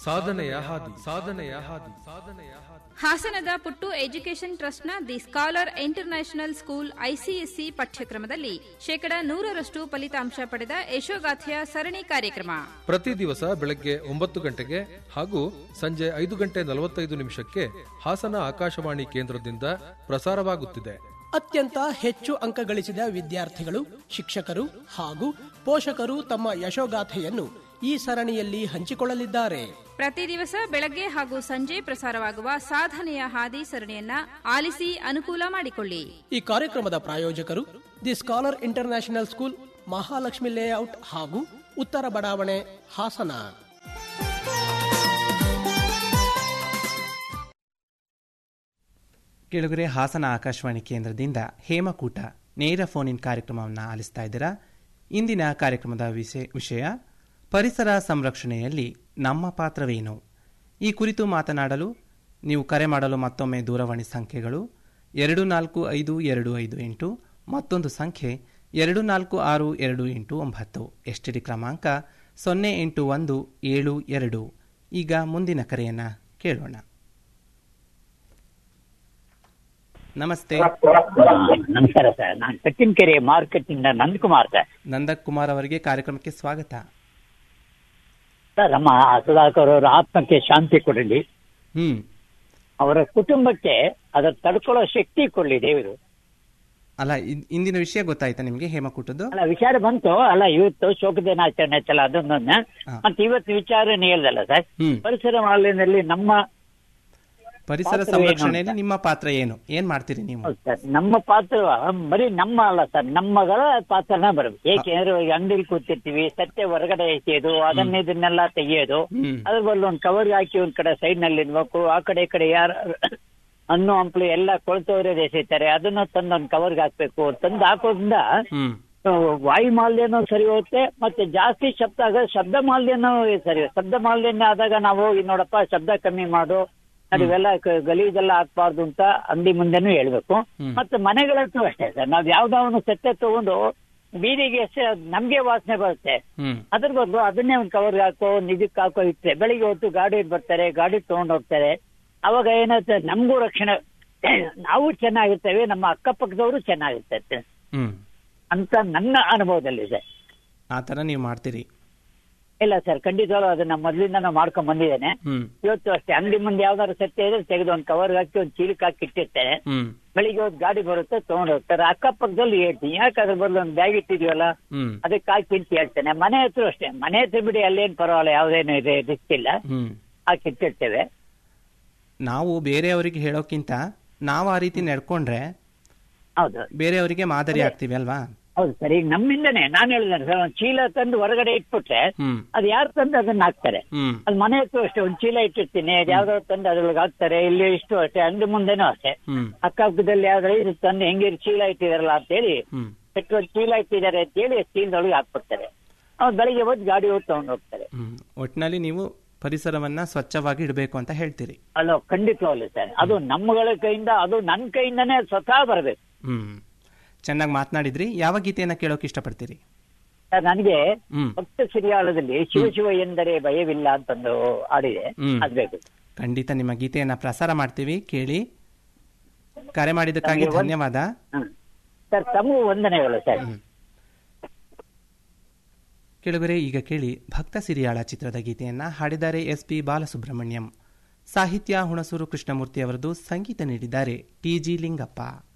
ಸಾಧನೆಯ ಹಾದಿ ಸಾಧನೆಯ ಹಾದಿ ಸಾಧನೆಯ ಹಾದಿ ಹಾಸನದ ಪುಟ್ಟು ಎಜುಕೇಷನ್ ಟ್ರಸ್ಟ್ನ the scholar international school ICSE ಪಠ್ಯಕ್ರಮದಲ್ಲಿ ಶೇಕಡ ನೂರರಷ್ಟು ಫಲಿತಾಂಶ ಪಡೆದ ಯಶೋಗಾಥೆಯ ಸರಣಿ ಕಾರ್ಯಕ್ರಮ ಪ್ರತಿ ದಿವಸ ಬೆಳಗ್ಗೆ ಒಂಬತ್ತು ಗಂಟೆಗೆ ಹಾಗೂ ಸಂಜೆ ಐದು ಗಂಟೆ ನಲವತ್ತೈದು ನಿಮಿಷಕ್ಕೆ ಹಾಸನ ಆಕಾಶವಾಣಿ ಕೇಂದ್ರದಿಂದ ಪ್ರಸಾರವಾಗುತ್ತಿದೆ ಅತ್ಯಂತ ಹೆಚ್ಚು ಅಂಕ ಗಳಿಸಿದ ವಿದ್ಯಾರ್ಥಿಗಳು ಶಿಕ್ಷಕರು ಹಾಗೂ ಪೋಷಕರು ತಮ್ಮ ಯಶೋಗಾಥೆಯನ್ನು ಈ ಸರಣಿಯಲ್ಲಿ ಹಂಚಿಕೊಳ್ಳಲಿದ್ದಾರೆ ಪ್ರತಿ ದಿವಸ ಬೆಳಗ್ಗೆ ಹಾಗೂ ಸಂಜೆ ಪ್ರಸಾರವಾಗುವ ಸಾಧನೆಯ ಹಾದಿ ಸರಣಿಯನ್ನ ಆಲಿಸಿ ಅನುಕೂಲ ಮಾಡಿಕೊಳ್ಳಿ ಈ ಕಾರ್ಯಕ್ರಮದ ಪ್ರಾಯೋಜಕರು the scholar international school Mahalakshmi layout ಹಾಗೂ ಉತ್ತರ ಬಡಾವಣೆ ಹಾಸನ ಕೆಳಗರೆ ಹಾಸನ ಆಕಾಶವಾಣಿ ಕೇಂದ್ರದಿಂದ ಹೇಮಕೂಟ ನೇರ ಫೋನ್ ಇನ್ ಕಾರ್ಯಕ್ರಮವನ್ನು ಆಲಿಸ್ತಾ ಇದ್ದೀರಾ ಇಂದಿನ ಕಾರ್ಯಕ್ರಮದ ವಿಷಯ ವಿಷಯ ಪರಿಸರ ಸಂರಕ್ಷಣೆಯಲ್ಲಿ ನಮ್ಮ ಪಾತ್ರವೇನು ಈ ಕುರಿತು ಮಾತನಾಡಲು ನೀವು ಕರೆ ಮಾಡಲು ಮತ್ತೊಮ್ಮೆ ದೂರವಾಣಿ ಸಂಖ್ಯೆಗಳು ಎರಡು ನಾಲ್ಕು ಐದು ಎರಡು ಐದು ಎಂಟು ಮತ್ತೊಂದು ಸಂಖ್ಯೆ ಎರಡು ನಾಲ್ಕು ಆರು ಎರಡು ಎಂಟು ಒಂಬತ್ತು ಎಸ್ಟಿಡಿ ಕ್ರಮಾಂಕ ಸೊನ್ನೆ ಎಂಟು ಒಂದು ಏಳು ಎರಡು ಈಗ ಮುಂದಿನ ಕರೆಯನ್ನು ಕೇಳೋಣ ನಮಸ್ತೆ ನಮಸ್ಕಾರ ಸರ್ ನಾನು ಕಟ್ಟಿನಕೆರೆ ಮಾರ್ಕೆಟ್ ಇಂದ ನಂದಕುಮಾರ್ ಸರ್ ನಂದಕುಮಾರ್ ಅವರಿಗೆ ಕಾರ್ಯಕ್ರಮಕ್ಕೆ ಸ್ವಾಗತ ಸರ್ ನಮ್ಮ ಸುಧಾಕರ್ ಅವರ ಆತ್ಮಕ್ಕೆ ಶಾಂತಿ ಕೊಡಲಿ ಹ್ಮ್ ಅವರ ಕುಟುಂಬಕ್ಕೆ ಅದರ ತಡ್ಕೊಳ್ಳೋ ಶಕ್ತಿ ಕೊಡ್ಲಿ ದೇವರು ಅಲ್ಲ ಇನ್- ಇಂದಿನ ವಿಷಯ ಗೊತ್ತಾಯ್ತಾ ನಿಮ್ಗೆ ಹೇಮಕೂಟದ್ದು ಅಲ್ಲ ವಿಚಾರ ಬಂತು ಅಲ್ಲ ಇವತ್ತು ಶೋಕ ದಿನಾಚರಣೆ ಚಲ ಅದನ್ನೊಂದು ಹಾ. ಮತ್ತೆ ಇವತ್ತು ವಿಚಾರ ಹೇಳ್ದಲ್ಲ ಸರ್ ಹ್ಮ್ ಪರಿಸರ ಮಾಲಿನ್ಯದಲ್ಲಿ ನಮ್ಮ ಪರಿಸರ ಪಾತ್ರ ಏನು ಸಂರಕ್ಷಣೆಯಲ್ಲಿ ಅಂತ? ನಿಮ್ಮ ಪಾತ್ರ ಏನು ಏನ್ ಮಾಡ್ತೀರಿ ನೀವು ಹೌದು ಸರ್ ನಮ್ಮ ಪಾತ್ರ ಬರೀ ನಮ್ಮ ಅಲ್ಲ ಸರ್ ನಮ್ಮಗಳ ಪಾತ್ರನ ಬರಬೇಕು ಏಕೆಂದ್ರೆ ಈಗ ಅಂಗಡಿಲಿ ಕೂತಿರ್ತೀವಿ ಸತ್ಯ ಹೊರಗಡೆ ಎಸೆಯೋದು ಅದನ್ನ ಇದನ್ನೆಲ್ಲ ತೆಗೆಯೋದು ಹ್ಮ್ ಅದ್ರ ಬದಲು ಒಂದು ಕವರ್ ಹಾಕಿ ಒಂದ್ ಕಡೆ ಸೈಡ್ ನಲ್ಲಿ ಇಡ್ಬೇಕು ಆ ಕಡೆ ಈ ಕಡೆ ಯಾರು ಹಣ್ಣು ಹಂಪ್ಲು ಎಲ್ಲ ಕೊಳ್ತವರೇ ಎಸೆತಾರೆ ಅದನ್ನು ತಂದು ಒಂದು ಕವರ್ಗೆ ಹಾಕ್ಬೇಕು ತಂದು ಹಾಕೋದ್ರಿಂದ ಹ್ಮ್ ಆ, ವಾಯು ಮಾಲಿನ್ಯನೂ ಸರಿ ಹೋಗುತ್ತೆ ಮತ್ತೆ ಜಾಸ್ತಿ ಶಬ್ದ ಆಗ ಶಬ್ದ ಮಾಲಿನ್ಯನೂ ಸರಿ ಶಬ್ದ ಮಾಲಿನ್ಯ ಆದಾಗ ನಾವು ಹೋಗಿ ನೋಡಪ್ಪ ಶಬ್ದ ಕಮ್ಮಿ ಮಾಡು ಅದು ಇವೆಲ್ಲ ಕ- ಗಲೀಜೆಲ್ಲ ಹಾಕ್ಬಾರ್ದು ಅಂತ ಅಂಗಡಿ ಮುಂದೆನೂ ಹೇಳ್ಬೇಕು ಹ್ಮ್. ಮತ್ತೆ ಮನೆಗಳಂತೂ ಅಷ್ಟೇ ಸರ್ ನಾವ್ ಯಾವ್ದಾವನ್ನು ಸತ್ಯ ತಗೊಂಡು ಬೀದಿಗೆ ಎಸೆ ಅದ್ ನಮ್ಗೆ ವಾಸನೆ ಬರುತ್ತೆ ಹ್ಮ್ ಅದ್ರ ಬದಲು ಅದನ್ನೇ ಒಂದು ಕವರ್ಗೆ ಹಾಕೋ ನಿಜಕ್ಕೆ ಹಾಕೋ ಇಟ್ಟರೆ ಬೆಳಿಗ್ಗೆ ಹೊತ್ತು ಗಾಡಿ ಬರ್ತಾರೆ ಗಾಡಿ ತಗೊಂಡ್ ಹೋಗ್ತಾರೆ ಅವಾಗ ಏನಾಗುತ್ತೆ ನಮಗೂ ರಕ್ಷಣೆ ನಾವು ಚೆನ್ನಾಗಿರ್ತೇವೆ ನಮ್ಮ ಅಕ್ಕಪಕ್ಕದವರು ಚೆನ್ನಾಗಿರ್ತೈತೆ ಹ್ಮ್ ಅಂತ ನನ್ನ ಅನುಭವದಲ್ಲಿ ಇದೆ ಆ ತರ ನೀವು ಮಾಡ್ತೀರಿ ಇಲ್ಲ ಸರ್ ಖಂಡಿತವಾಗ್ಲೂ ಅದನ್ನ ಮೊದಲಿಂದ ನಾವು ಮಾಡ್ಕೊಂಡ್ ಬಂದಿದ್ದೇನೆ ಹ್ಮ್ ಇವತ್ತು ಅಷ್ಟೇ ಅಂಗಡಿ ಮುಂದೆ ಯಾವ್ದಾದ್ರು ಸತ್ಯ ಇದ್ರೆ ತೆಗೆದು ಒಂದು ಕವರ್ ಹಾಕಿ ಒಂದು ಚೀಲಕ್ಕೆ ಹಾಕಿ ಇಟ್ಟಿರ್ತೇನೆ ಹ್ಮ್ ಬೆಳಿಗ್ಗೆ ಹೊತ್ತು ಗಾಡಿ ಬರುತ್ತೆ ತಗೊಂಡ್ ಹೋಗ್ತಾರೆ ಅಕ್ಕಪಕ್ಕದಲ್ಲಿ ಹೇಳ್ತೀನಿ ಯಾಕೆ ಅದ್ರ ಬದಲು ಒಂದು ಬ್ಯಾಗ್ ಇಟ್ಟಿದೀವಲ್ಲ ಹ್ಮ್ ಅದಕ್ಕೆ ಹಾಕಿ ಅಂತ ಹೇಳ್ತೇನೆ ಮನೆ ಹತ್ರ ಅಷ್ಟೇ ಮನೆ ಹತ್ರ ಬಿಡಿ ಅಲ್ಲೇನ್ ಪರವಾಗಿಲ್ಲ ಯಾವ್ದೇನು ಇದೆ ರಿಸ್ಕ್ ಇಲ್ಲ ಹ್ಮ್ ಹಾಕಿ ಇಟ್ಟಿರ್ತೇವೆ ನಾವು ಬೇರೆಯವರಿಗೆ ಹೇಳೋಕ್ಕಿಂತ ನಾವು ಆ ರೀತಿ ನಡ್ಕೊಂಡ್ರೆ ಹೌದು ಬೇರೆಯವರಿಗೆ ಮಾದರಿ ಆಗ್ತೀವಿ ಅಲ್ವಾ ಹೌದು ಸರ್ ಈಗ ನಮ್ಮಿಂದನೇ ನಾನು ಹೇಳಿದ್ದೇನೆ ಸರ್ ಒಂದು ಚೀಲ ತಂದು ಹೊರಗಡೆ ಇಟ್ಬಿಟ್ರೆ ಹ್ಮ್ ಅದು ಯಾರು ತಂದು ಅದನ್ನ ಹಾಕ್ತಾರೆ ಹ್ಮ್ ಅದು ಮನೆ ಹತ್ರ ಅಷ್ಟೇ ಒಂದು ಚೀಲ ಇಟ್ಟಿರ್ತೀನಿ ಅದು ಯಾವ್ದಾದ್ರು ತಂದು ಅದ್ರೊಳಗೆ ಹಾಕ್ತಾರೆ ಇಲ್ಲಿ ಇಷ್ಟು ಅಷ್ಟೇ ಅಂಗಡಿ ಮುಂದೆನೂ ಅಷ್ಟೇ ಹ್ಮ್ ಅಕ್ಕಪಕ್ಕದಲ್ಲಿ ಯಾವ್ದಾದ್ರು ಇದು ತಂದು ಹೆಂಗೆ ಚೀಲ ಇಟ್ಟಿದಾರಲ್ಲ ಅಂತೇಳಿ ಹ್ಮ್ ಪೆಟ್ರೋಲ್ ಚೀಲ ಇಟ್ಟಿದ್ದಾರೆ ಅಂತೇಳಿ ಚೀಲದೊಳಗೆ ಹಾಕ್ಬಿಡ್ತಾರೆ ಅವ್ರು ಬೆಳಿಗ್ಗೆ ಹೋಗಿ ಗಾಡಿ ಹೋಗಿ ತಗೊಂಡು ಹೋಗ್ತಾರೆ ಹ್ಮ್ ಒಟ್ನಲ್ಲಿ ನೀವು ಪರಿಸರವನ್ನ ಸ್ವಚ್ಛವಾಗಿ ಇಡಬೇಕು ಅಂತ ಹೇಳ್ತೀರಿ ಅಲ್ಲ ಖಂಡಿತವಾಗ್ಲು ಸರ್ ಅದು ನಮ್ಮಗಳ ಕೈಯಿಂದ ಅದು ನನ್ನ ಕೈಯಿಂದನೇ ಸ್ವತಃ ಬರಬೇಕು ಹ್ಮ್ ಚೆನ್ನಾಗಿ ಮಾತನಾಡಿದ್ರಿ ಯಾವ ಗೀತೆಯನ್ನ ಕೇಳೋಕೆ ಇಷ್ಟಪಡ್ತೀರಿ ಸರ್ ನನಗೆ ಹ್ಮ್ ಭಕ್ತ ಸಿರಿಯಾಳದಲ್ಲಿ ಶಿವ ಶಿವ ಎಂದರೆ ಭಯವಿಲ್ಲ ಅಂತಂದು ಹಾಡಿದೆ ಹ್ಮ್. ಅದ್ ಬೇಕು ಖಂಡಿತ ನಿಮ್ಮ ಗೀತೆಯನ್ನ ಪ್ರಸಾರ ಮಾಡ್ತೀವಿ ಕೇಳಿ ಕರೆ ಮಾಡಿದ್ದಕ್ಕಾಗಿ ನಮಗೆ ಒಂದ್- ಧನ್ಯವಾದ ಹ್ಮ್. ಸರ್ ತಮಗೂ ವಂದನೆಗಳು ಸರ್ ಹ್ಮ್. ಕೆಳಗರೆ ಈಗ ಕೇಳಿ ಭಕ್ತ ಸಿರಿಯಾಳ ಚಿತ್ರದ ಗೀತೆಯನ್ನ ಹಾಡಿದ್ದಾರೆ ಎಸ್ ಪಿ ಬಾಲಸುಬ್ರಹ್ಮಣ್ಯಂ ಸಾಹಿತ್ಯ ಹುಣಸೂರು ಕೃಷ್ಣಮೂರ್ತಿ ಅವರದು ಸಂಗೀತ ನೀಡಿದ್ದಾರೆ ಟಿ ಜಿ ಲಿಂಗಪ್ಪ